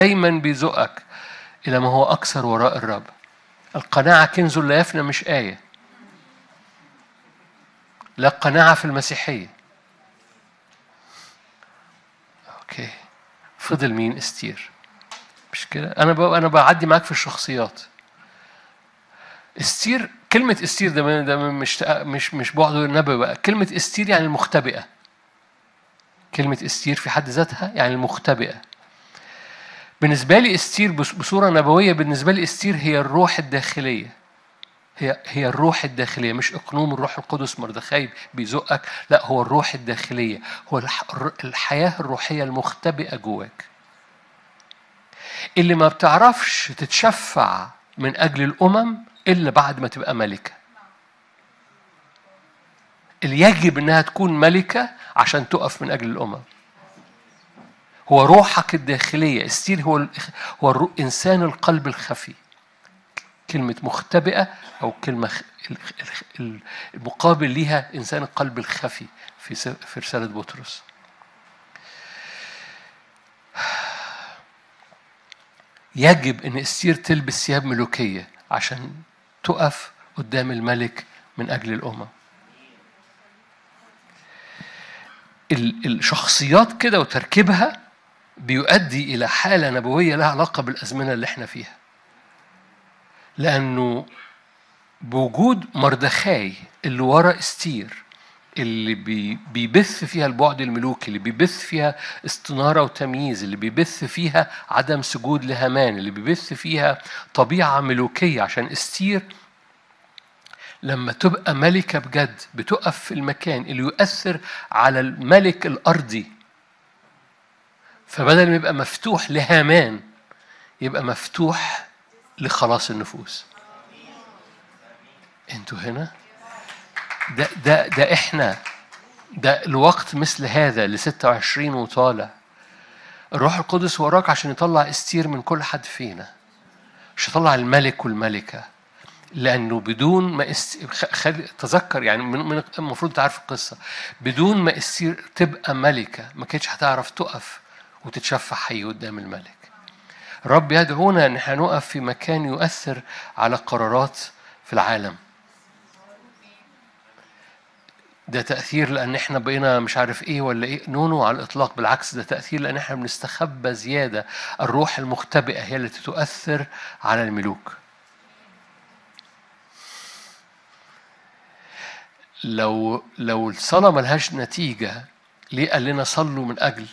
دايما بيزقك إلى ما هو أكثر وراء الرب القناعة كنز لا يفنى مش آية لا قناعة في المسيحية أوكي فضل مين استير مش كده أنا ب... أنا بعدي معاك في الشخصيات استير كلمة استير ده ده مش مش مش بعد النبي بقى كلمة استير يعني المختبئة كلمة استير في حد ذاتها يعني المختبئة بالنسبة لي استير بصورة نبوية بالنسبة لي استير هي الروح الداخلية هي هي الروح الداخلية مش اقنوم الروح القدس مردخاي بيزقك لا هو الروح الداخلية هو الحياة الروحية المختبئة جواك اللي ما بتعرفش تتشفع من أجل الأمم إلا بعد ما تبقى ملكة اللي يجب إنها تكون ملكة عشان تقف من أجل الأمم هو روحك الداخلية استير هو هو إنسان القلب الخفي كلمة مختبئة أو كلمة المقابل ليها إنسان القلب الخفي في في رسالة بطرس يجب أن استير تلبس ثياب ملوكية عشان تقف قدام الملك من أجل الأمم الشخصيات كده وتركيبها بيؤدي إلى حالة نبوية لها علاقة بالأزمنة اللي احنا فيها لأنه بوجود مردخاي اللي ورا استير اللي بيبث فيها البعد الملوكي اللي بيبث فيها استنارة وتمييز اللي بيبث فيها عدم سجود لهامان اللي بيبث فيها طبيعة ملوكية عشان استير لما تبقى ملكة بجد بتقف في المكان اللي يؤثر على الملك الأرضي فبدل ما يبقى مفتوح لهامان يبقى مفتوح لخلاص النفوس انتوا هنا ده ده ده احنا ده الوقت مثل هذا ل 26 وطالع الروح القدس وراك عشان يطلع استير من كل حد فينا مش يطلع الملك والملكه لانه بدون ما است... خل... تذكر يعني من... من المفروض تعرف القصه بدون ما استير تبقى ملكه ما كانتش هتعرف تقف وتتشفع حي قدام الملك رب يدعونا ان احنا نقف في مكان يؤثر على قرارات في العالم ده تأثير لأن احنا بقينا مش عارف ايه ولا ايه نونو على الإطلاق بالعكس ده تأثير لأن احنا بنستخبى زيادة الروح المختبئة هي التي تؤثر على الملوك لو لو الصلاة ملهاش نتيجة ليه قال لنا صلوا من أجل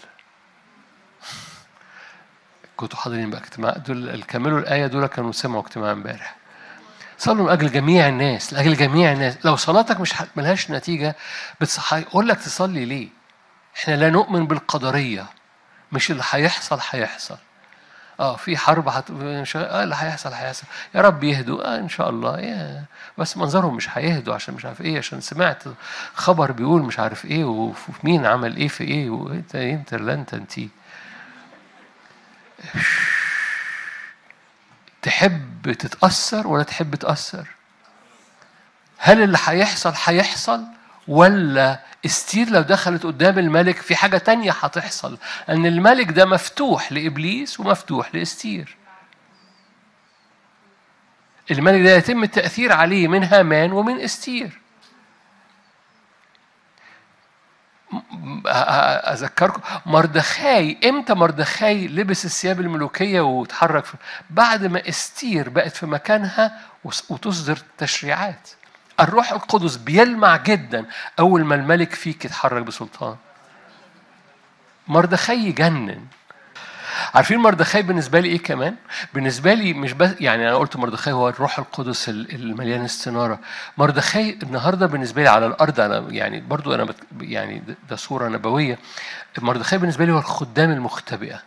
كنتوا حاضرين بقى اجتماع دول اللي كملوا الآية دول كانوا سمعوا اجتماع امبارح صلوا من أجل جميع الناس لأجل جميع الناس لو صلاتك مش ملهاش نتيجة بتصحى أقول لك تصلي ليه احنا لا نؤمن بالقدرية مش اللي هيحصل هيحصل اه في حرب هت... اه اللي هيحصل هيحصل يا رب يهدوا اه ان شاء الله يا بس منظرهم مش هيهدوا عشان مش عارف ايه عشان سمعت خبر بيقول مش عارف ايه ومين عمل ايه في ايه وانت انت لا انت انتي تحب تتأثر ولا تحب تأثر هل اللي هيحصل هيحصل ولا استير لو دخلت قدام الملك في حاجة تانية هتحصل أن الملك ده مفتوح لإبليس ومفتوح لإستير الملك ده يتم التأثير عليه من هامان ومن استير اذكركم مردخاي امتى مردخاي لبس الثياب الملوكيه وتحرك بعد ما استير بقت في مكانها وتصدر تشريعات الروح القدس بيلمع جدا اول ما الملك فيك يتحرك بسلطان مردخاي يجنن عارفين مردخاي بالنسبة لي إيه كمان؟ بالنسبة لي مش بس يعني أنا قلت مردخاي هو الروح القدس المليان استنارة. مردخاي النهاردة بالنسبة لي على الأرض أنا يعني برضو أنا بت يعني ده صورة نبوية. مردخاي بالنسبة لي هو الخدام المختبئة.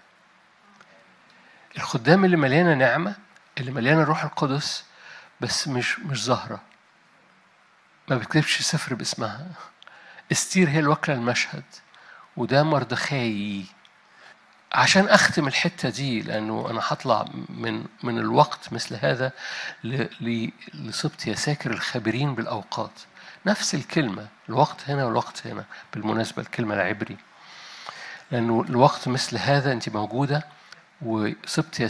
الخدام اللي مليانة نعمة اللي مليانة الروح القدس بس مش مش ظاهرة. ما بتكتبش سفر باسمها. استير هي الوكلة المشهد وده مردخاي عشان اختم الحته دي لانه انا هطلع من من الوقت مثل هذا لصبت يا ساكر الخابرين بالاوقات نفس الكلمه الوقت هنا والوقت هنا بالمناسبه الكلمه العبري لانه الوقت مثل هذا انت موجوده وسبط